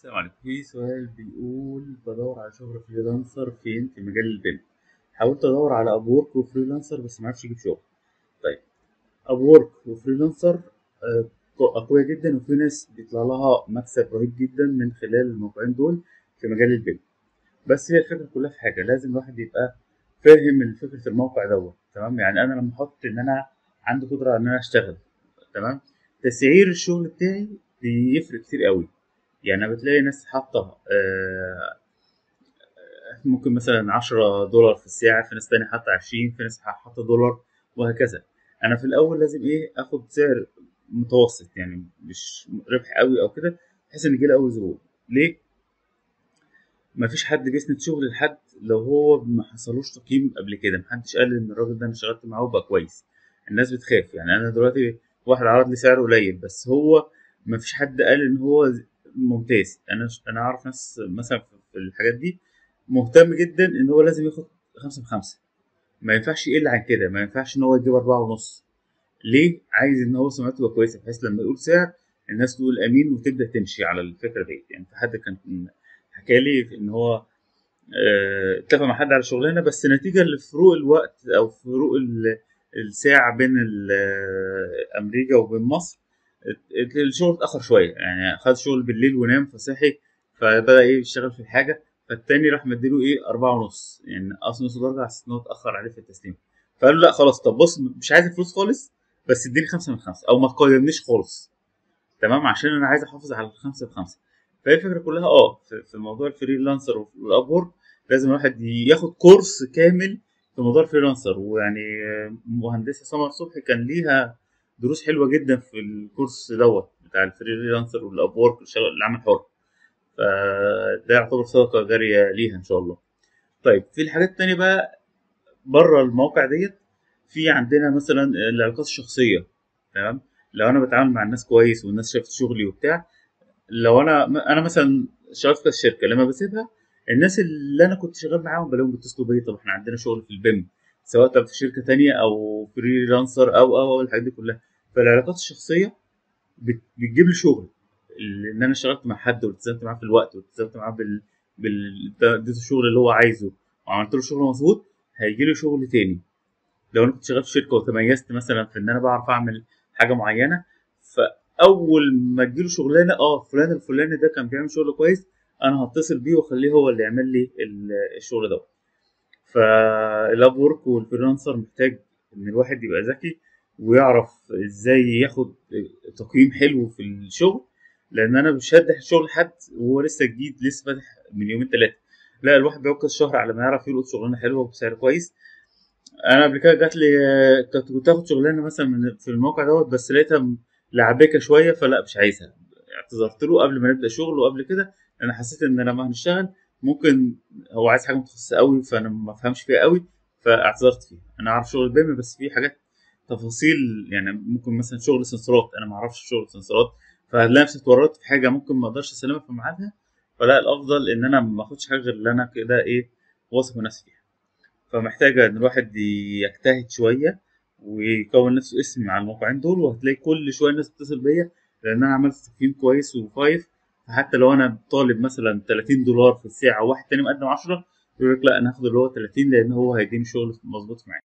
السلام عليكم في سؤال بيقول بدور على شغل فريلانسر فين في مجال البيم حاولت ادور على ابورك وفريلانسر بس ما عرفتش اجيب شغل طيب ابورك وفريلانسر آه، اقوياء جدا وفي ناس بيطلع لها مكسب رهيب جدا من خلال الموقعين دول في مجال البيم بس هي الفكره كلها في حاجه لازم الواحد يبقى فاهم فكره الموقع دوت تمام يعني انا لما احط ان انا عندي قدره ان انا اشتغل تمام تسعير الشغل بتاعي بيفرق كتير قوي يعني بتلاقي ناس حاطه آه، ممكن مثلا 10 دولار في الساعه في ناس تانية حاطه 20 في ناس حاطه دولار وهكذا انا في الاول لازم ايه اخد سعر متوسط يعني مش ربح قوي او كده بحيث ان يجي لي اول زبون ليه مفيش حد بيسند شغل لحد لو هو ما حصلوش تقييم قبل كده محدش قال ان الراجل ده انا اشتغلت معاه بقى كويس الناس بتخاف يعني انا دلوقتي واحد عرض لي سعر قليل بس هو مفيش حد قال ان هو ممتاز انا انا اعرف ناس مثلا في الحاجات دي مهتم جدا ان هو لازم ياخد خمسة بخمسة ما ينفعش يقل عن كده ما ينفعش ان هو يجيب أربعة ونص ليه عايز ان هو سمعته تبقى كويسه بحيث لما يقول سعر الناس تقول امين وتبدا تمشي على الفكره دي يعني في حد كان حكى لي ان هو آه، اتفق مع حد على شغلانه بس نتيجه لفروق الوقت او فروق ال- الساعه بين ال- آه، امريكا وبين مصر ات- الشغل اتاخر شويه يعني خد شغل بالليل ونام فصحي فبدا ايه يشتغل في الحاجه فالتاني راح مديله ايه أربعة ونص يعني نقص نص درجة على أساس إن هو اتأخر عليه في التسليم فقال له لا خلاص طب بص مش عايز الفلوس خالص بس اديني خمسة من خمسة أو ما تقيمنيش خالص تمام عشان أنا عايز أحافظ على الخمسة بخمسة فهي الفكرة كلها اه في في موضوع الفريلانسر والأبورك لازم الواحد ياخد كورس كامل في موضوع الفريلانسر ويعني آه، مهندسة سمر صبحي كان ليها دروس حلوة جدا في الكورس دوت بتاع الفريلانسر والأبورك العمل الحر فده يعتبر صدقة جارية ليها إن شاء الله. طيب في الحاجات التانية بقى بره المواقع ديت في عندنا مثلا العلاقات الشخصية تمام لو أنا بتعامل مع الناس كويس والناس شافت شغلي وبتاع لو أنا أنا مثلا شغال في الشركة لما بسيبها الناس اللي أنا كنت شغال معاهم بلاقيهم بيتصلوا بيا طب إحنا عندنا شغل في البيم سواء طب في شركة تانية أو فريلانسر أو أو أو الحاجات دي كلها فالعلاقات الشخصية بت- بتجيب لي شغل ان انا اشتغلت مع حد والتزمت معاه في الوقت والتزمت معاه بال بال اديته الشغل اللي هو عايزه وعملت له شغل مظبوط هيجي له شغل تاني لو انا كنت شغال في شركه وتميزت مثلا في ان انا بعرف اعمل حاجه معينه فاول ما تجيله شغلانه اه فلان الفلاني ده كان بيعمل شغل كويس انا هتصل بيه واخليه هو اللي يعمل لي ال- الشغل ده فالاب ورك والفريلانسر محتاج ان الواحد يبقى ذكي ويعرف ازاي ياخد تقييم حلو في الشغل لان انا مش هدح الشغل حد وهو لسه جديد لسه فاتح من يومين ثلاثه لا الواحد بيوكل شهر على ما يعرف يلقط شغلانه حلوه وبسعر كويس انا قبل كده جات لي كنت كنت اخد شغلانه مثلا من في الموقع دوت بس لقيتها م- لعبكه شويه فلا مش عايزها اعتذرت له قبل ما نبدا شغل وقبل كده انا حسيت ان لما هنشتغل ممكن هو عايز حاجه متخصصه قوي فانا ما افهمش فيها قوي فاعتذرت فيها انا اعرف شغل البيم بس في حاجات تفاصيل يعني ممكن مثلا شغل سنسورات انا ما اعرفش شغل سنسورات فهتلاقي نفسي اتورطت في حاجه ممكن ما اقدرش اسلمها في ميعادها فلا الافضل ان انا ما اخدش حاجه غير اللي انا كده ايه واثق من نفسي فيها فمحتاجه ان الواحد يجتهد شويه ويكون نفسه اسم على الموقعين دول وهتلاقي كل شويه الناس بتتصل بيا لان انا عملت تقييم كويس وفايف فحتى لو انا طالب مثلا 30 دولار في الساعه وواحد تاني مقدم 10 يقول لك لا انا هاخد اللي هو 30 لان هو هيديني شغل مظبوط معايا